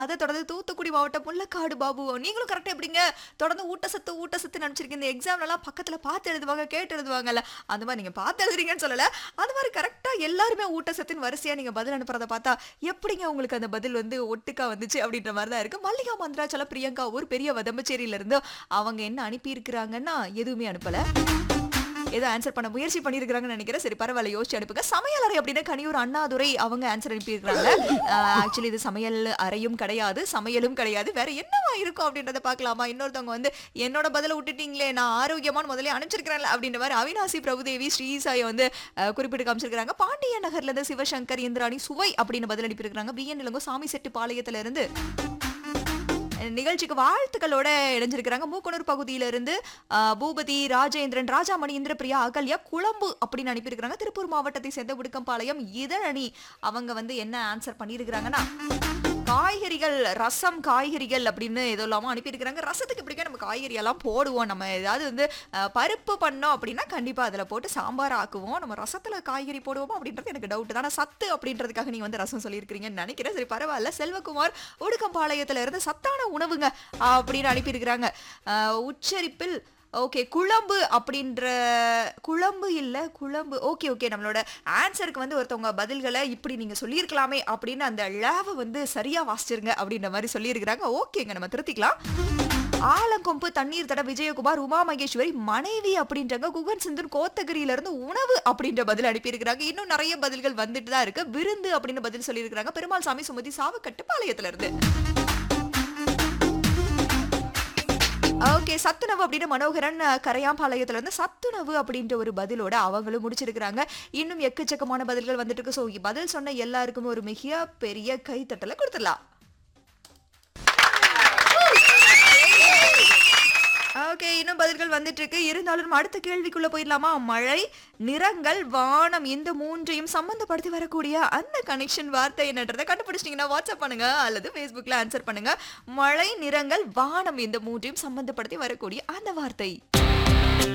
அதை தொடர்ந்து தூத்துக்குடி மாவட்டம் முள்ளக்காடு பாபு நீங்களும் கரெக்டாக எப்படிங்க தொடர்ந்து ஊட்டச்சத்து ஊட்டச்சத்து நினச்சிருக்கீங்க இந்த எக்ஸாம்லலாம் பக்கத்தில் பார்த்து எழுதுவாங்க கேட்டு எழுதுவாங்கல்ல அந்த மாதிரி நீங்கள் பார்த்து எழுதுறீங்கன்னு சொல்லலை அது மாதிரி கரெக்டாக எல்லாருமே ஊட்டச்சத்தின் வரிசையாக நீங்கள் பதில் அனுப்புறத பார்த்தா எப்படிங்க உங்களுக்கு அந்த பதில் வந்து ஒட்டுக்கா வந்துச்சு அப்படின்ற மாதிரி தான் இருக்குது மல்லிகா மந்திராச்சல பிரியங்கா ஒரு பெரிய வதம்பச்சேரியில இருந்து அவங்க என்ன அனுப்பியிருக்கிறாங்கன்னா எதுவுமே அனுப்பலை ஏதோ ஆன்சர் பண்ண முயற்சி பண்ணியிருக்கிறாங்கன்னு நினைக்கிறேன் சரி பரவாயில்ல யோசிச்சு அனுப்புங்க சமையல் அறை அப்படின்னா கனியூர் அண்ணாதுரை அவங்க ஆன்சர் அனுப்பியிருக்கிறாங்க ஆக்சுவலி இது சமையல் அறையும் கிடையாது சமையலும் கிடையாது வேற என்னவா இருக்கும் அப்படின்றத பார்க்கலாமா இன்னொருத்தவங்க வந்து என்னோட பதில விட்டுட்டீங்களே நான் ஆரோக்கியமான முதல்ல அனுப்பிச்சிருக்கிறேன் அப்படின்ற மாதிரி அவினாசி பிரபுதேவி ஸ்ரீசாயை வந்து அஹ், குறிப்பிட்டு காமிச்சிருக்காங்க பாண்டிய நகர்ல இருந்து சிவசங்கர் இந்திராணி சுவை அப்படின்னு பதில் அனுப்பியிருக்கிறாங்க பிஎன் இளங்கோ சாமி செட்டு பாளையத்துல இருந்து நிகழ்ச்சிக்கு வாழ்த்துக்களோட இணைஞ்சிருக்கிறாங்க மூக்கனூர் பகுதியில இருந்து ஆஹ், பூபதி ராஜேந்திரன் ராஜாமணி இந்திரபிரியா அகல்யா குழம்பு அப்படின்னு அனுப்பியிருக்கிறாங்க திருப்பூர் மாவட்டத்தை சேர்ந்த விடுக்கம்பாளையம் இதழணி அவங்க வந்து என்ன ஆன்சர் பண்ணியிருக்கிறாங்கன்னா காய்கறிகள் ரசம் காய்கறிகள் அப்படின்னு ஏதோ இல்லாம அனுப்பியிருக்கிறாங்க ரசத்துக்கு இப்படிக்கா நம்ம காய்கறி எல்லாம் போடுவோம் நம்ம ஏதாவது வந்து அஹ், பருப்பு பண்ணோம் அப்படின்னா கண்டிப்பா அதுல போட்டு சாம்பார் ஆக்குவோம் நம்ம ரசத்துல காய்கறி போடுவோமா அப்படின்றது எனக்கு டவுட் தான் ஆனா சத்து அப்படின்றதுக்காக நீங்க வந்து ரசம் சொல்லியிருக்கிறீங்கன்னு நினைக்கிறேன் சரி பரவாயில்ல செல்வகுமார் உடுக்கம்பாளையத்துல இருந்து சத்தான உணவுங்க அப்படின்னு அனுப்பியிருக்கிறாங்க அஹ், உச்சரிப்பில் ஓகே குழம்பு அப்படின்ற குழம்பு இல்ல குழம்பு ஓகே ஓகே நம்மளோட ஆன்சருக்கு வந்து ஒருத்தவங்க பதில்களை இப்படி நீங்க சொல்லியிருக்கலாமே அப்படின்னு அந்த லேவை வந்து சரியா வாசிச்சிருங்க அப்படின்ற மாதிரி சொல்லியிருக்கிறாங்க ஓகேங்க நம்ம திருத்திக்கலாம் ஆலங்கொம்பு தண்ணீர் தட விஜயகுமார் உமா மகேஸ்வரி மனைவி அப்படின்றாங்க குகன் சிந்தன் கோத்தகிரியில இருந்து உணவு அப்படின்ற பதில் அனுப்பியிருக்கிறாங்க இன்னும் நிறைய பதில்கள் வந்துட்டு தான் இருக்கு விருந்து அப்படின்னு பதில் சொல்லியிருக்கிறாங்க பெருமாள் சாமி சுமதி சாவக்கட்டு பாளையத்துல இருந்து ஓகே சத்துணவு அப்படின்னு மனோகரன் அஹ், கரையாம்பாளையத்துல இருந்து சத்துணவு அப்படின்ற ஒரு பதிலோட அவங்களும் முடிச்சிருக்கிறாங்க இன்னும் எக்கச்சக்கமான பதில்கள் வந்துட்டு இருக்கு ஸோ பதில் சொன்ன எல்லாருக்கும் ஒரு மிக பெரிய கைத்தட்டலை கொடுத்துடலாம் ஓகே இன்னும் பதில்கள் வந்துட்டு இருக்கு இருந்தாலும் நம்ம அடுத்த கேள்விக்குள்ள போயிடலாமா மழை நிறங்கள் வானம் இந்த மூன்றையும் சம்பந்தப்படுத்தி வரக்கூடிய அந்த கனெக்ஷன் வார்த்தை என்னன்றதை கண்டுபிடிச்சிட்டீங்கன்னா வாட்ஸ்அப் பண்ணுங்க அல்லது ஃபேஸ்புக்ல ஆன்சர் பண்ணுங்க மழை நிறங்கள் வானம் இந்த மூன்றையும் சம்பந்தப்படுத்தி வரக்கூடிய அந்த வார்த்தை